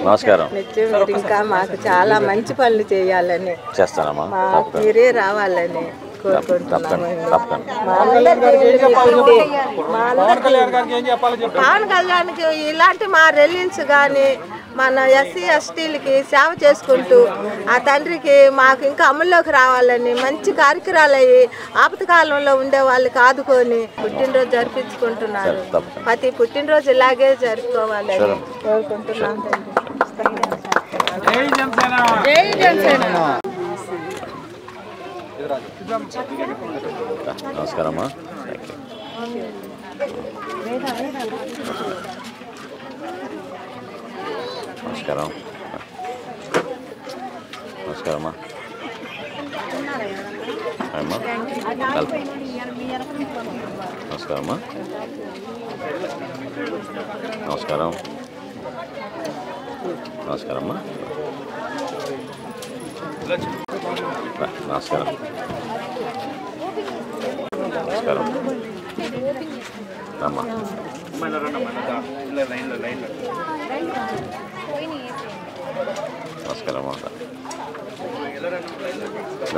నమస్కారం నిత్యం మీరు ఇంకా మాకు చాలా మంచి పనులు చేయాలని చేస్తానమ్మా మా తప్పకుండా మీరే రావాలని కోరుకుంటున్నాము తప్పకుండా తప్పకుండా మా అందరికీ వెళ్ళిపోయింది. మా అందరికీ పవన్ కళ్యాణ్కి ఇలాంటి మా రెల్లిన్స్ కానీ మన ఎస్సీ ఎస్టీలకి సేవ చేసుకుంటూ ఆ తండ్రికి మాకు ఇంకా అమల్లోకి రావాలని మంచి కార్యక్రమాలు అయ్యి ఆపతకాలంలో ఉండే వాళ్ళకి ఆదుకొని పుట్టినరోజు జరిపించుకుంటున్నారు తప్పకుండా. ప్రతి పుట్టినరోజు ఇలాగే జరుపుకోవాలని కోరుకుంటున్నాం జై జనసేన నమస్కారమ్మా థ్యాంక్ యూ నమస్కారం నమస్కారమ్మా అమ్మా కల్ప నమస్కారమ్మా నమస్కారం నమస్కారమ్మా రా, నమస్కారం నమస్కారం అమ్మా నమస్కారం అమ్మా రా.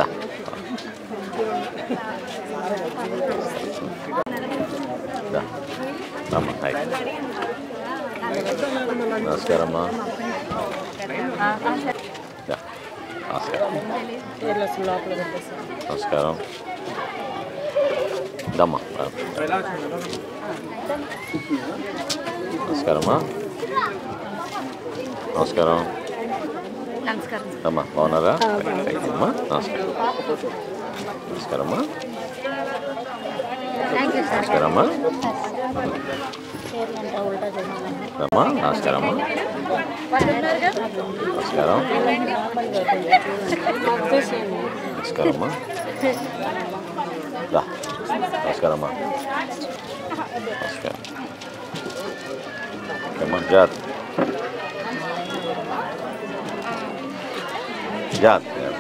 రా. అమ్మా హాయ్ నమస్కారమ్మా రా. నమస్కారం నమస్కారం దమ్మా నమస్కారమ్మా నమస్కారం అమ్మా బాగున్నారా అమ్మా నమస్కారం నమస్కారమ్మా నమస్కారమ్మా అమ్మా నమస్కారమ్మా నమస్కారం నమస్కారమ్మా రా నమస్కారమ్మా నమస్కారం అమ్మా జాత్ జాత్